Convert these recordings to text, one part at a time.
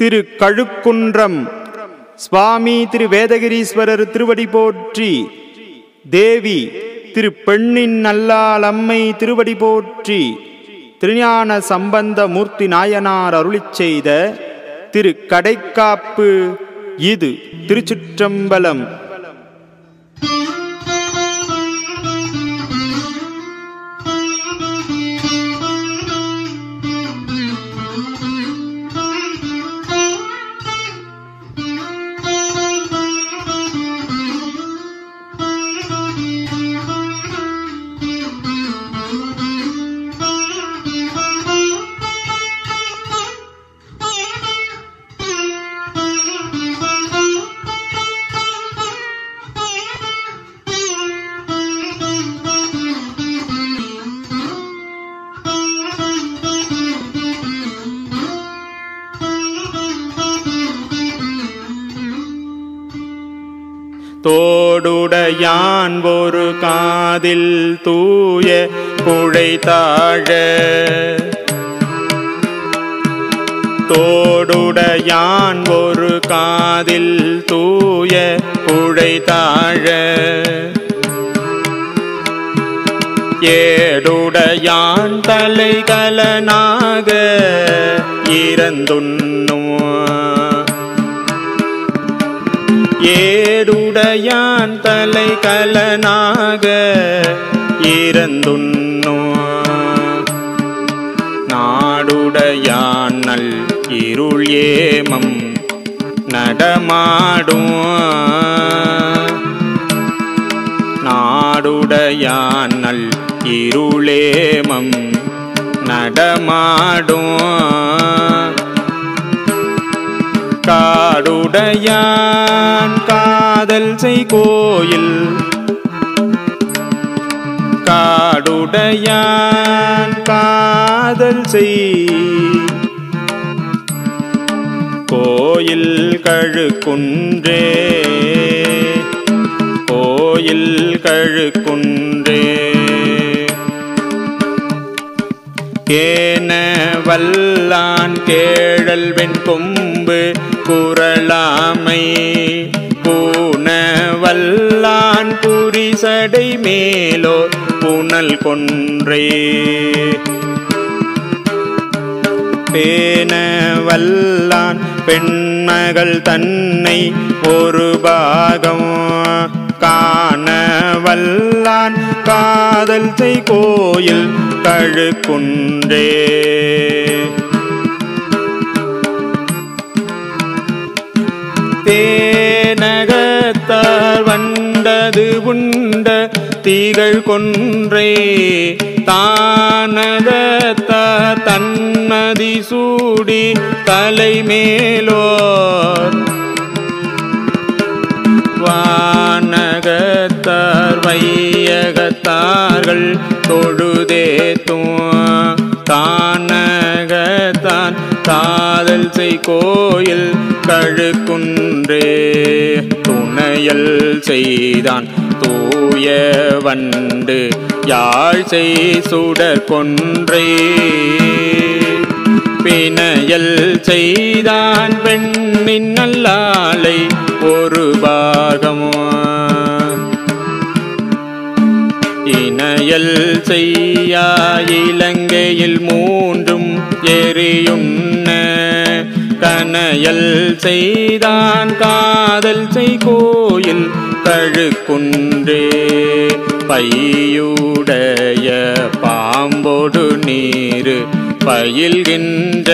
திரு கழுக்குன்றம் சுவாமி திரு வேதகிரீஸ்வரர் திருவடி போற்றி தேவி திரு பெண்ணின் நல்லாள் அம்மை திருவடி போற்றி திருஞான சம்பந்த மூர்த்தி நாயனார் அருளிச் செய்த திரு கடைக்காப்பு இது திருச்சிற்றம்பலம் தோடுடையான் ஒரு காதில் தூய குழை தாழ தோடுடையான் ஒரு காதில் தூய குழை தாழ ஏடுடையான் தலைகலனாக இறந்துண்ணும் ஏடுடையான் தலைகலனாக இறந்துண்ணோ நாடுடையான் நல் இருள் ஏமம் நடமாடும் நாடுடையான் நல் இருளேமம் நடமாடும் காடுடையான் காதல் செய் கோயில் காடுடையான் காதல் செய் கோயில் கழுக்குன்றே கோயில் கழுக்குன்றே கேன வல்லான் கேழல் வெண் கொம்பு குரலாமை பூன வல்லான் புரிசடை மேலோ புனல் கொன்றே பேன வல்லான் பெண்மகள் தன்னை ஒரு பாகம் காண வல்லான் காதல் செய் கோயில் கழுக்குன்றே தேனகத்தார் வண்டது உண்ட தீகள் கொன்றே தானகத்தார் தன்மதி சூடி தலைமேலோர் வானகத்தார் வையகத்தார்கள் தொழுதேத்தும் தானகத்தான் காதல் செய் கோயில் கழுக்குன்றே துணையல் செய்தான் தூய வண்டு யாழ் செய் சுடர் கொன்றே பிணையல் செய்தான் பெண்ணின் நல்லாளை ஒரு பாகமோ இணையல் செய்யா இலங்கையில் மூன்றும் எரியுண்ண கனையல் செய்தான் காதல் செய் கோயில் கழுக்குன்றே பையுடைய பாம்போடு நீரு பயில்கின்ற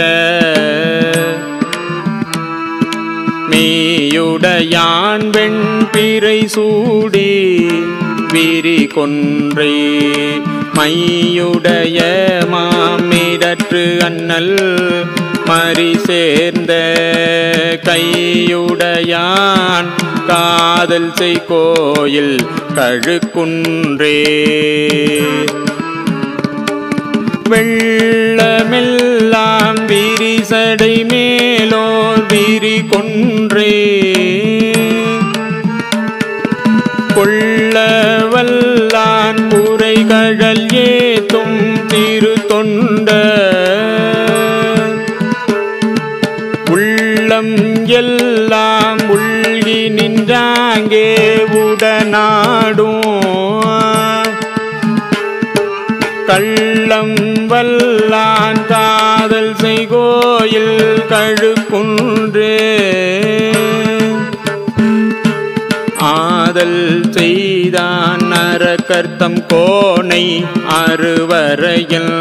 மீயுடையான் வெண் பிறை சூடி விரி கொன்றை மையுடைய மாமிடற்று அண்ணல் மறி சேர்ந்த கையுடையான் காதல் செய் கோயில் கழுக்குன்றே வெள்ளமெல்லாம் விரிசடை மேலோர் விரி கொன்றே கொள்ளவல்லான் குறைகழல் ஏத்தும் திரு தொண்ட உள்ள உள்ளம் எல்லாம் உள்கி நின்றாங்கே உடனாடும் கள்ளம் வல்லான் காதல் செய்கோயில் கழுக்குன்றே ஆதல் செய்தான் நரகர்த்தம் கோணை அறுவரையில்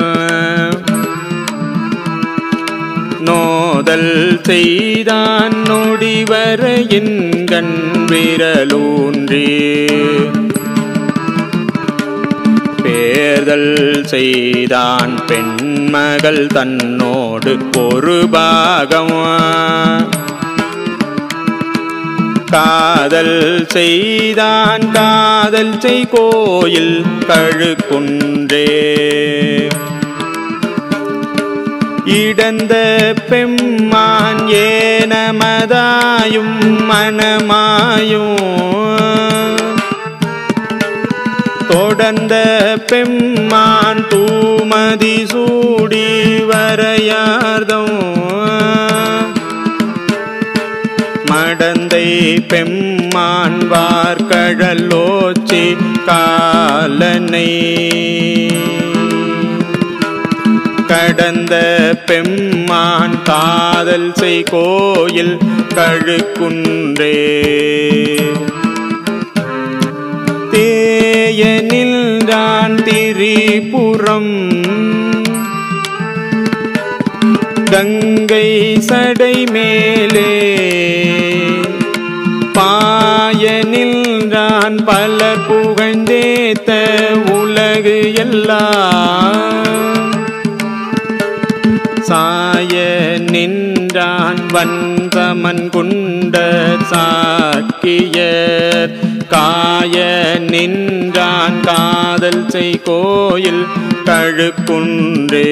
நோதல் செய்தான் நொடிவரையின் கண் விரலூன்றே பேர்தல் செய்தான் பெண்மகள் தன்னோடு ஒரு பாகம் காதல் செய்தான் காதல் செய் கோயில் கழுக்குன்றே இடந்த பெம்மான் ஏனமதாயும் மனமாயும் தொடர்ந்த பெம்மான் தூமதி சூடி வரையார்தம் மடந்தை பெம்மான் வார்கழலோச்சி காலனை கடந்த பெம்மான் காதல் செய் கோயில் கழுக்குன்றே தேய நின்றான் திரிபுரம் கங்கை சடை மேலே பாய நின்றான் பல புகழ்ந்தேத்த உலகு எல்லாம் சாய நின்றான் வந்தமன் குண்ட சாக்கியர் காய நின்றான் காதல் செய் கோயில் கழுக்குன்றே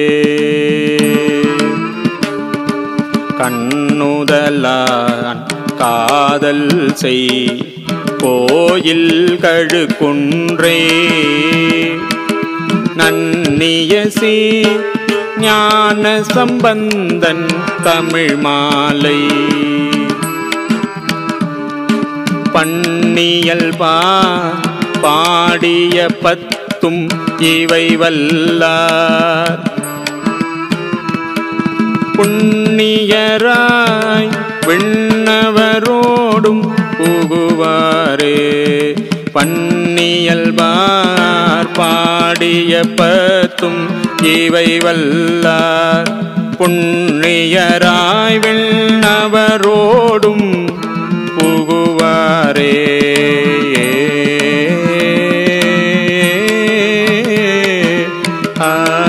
கண்ணுதலான் காதல் செய் கோயில் கழுக்குன்றே நன்னியசி ஞான சம்பந்தன் தமிழ் மாலை பண்ணியல் பா பாடிய பத்தும் இவை வல்லார் புண்ணியராய் விண்ணவரோடும் புகுவாரே பன்னியல்பார் பாடிய பத்தும் இவை வல்லார் புண்ணியராய் விண்ணவரோடும் புகுவாரே ஆ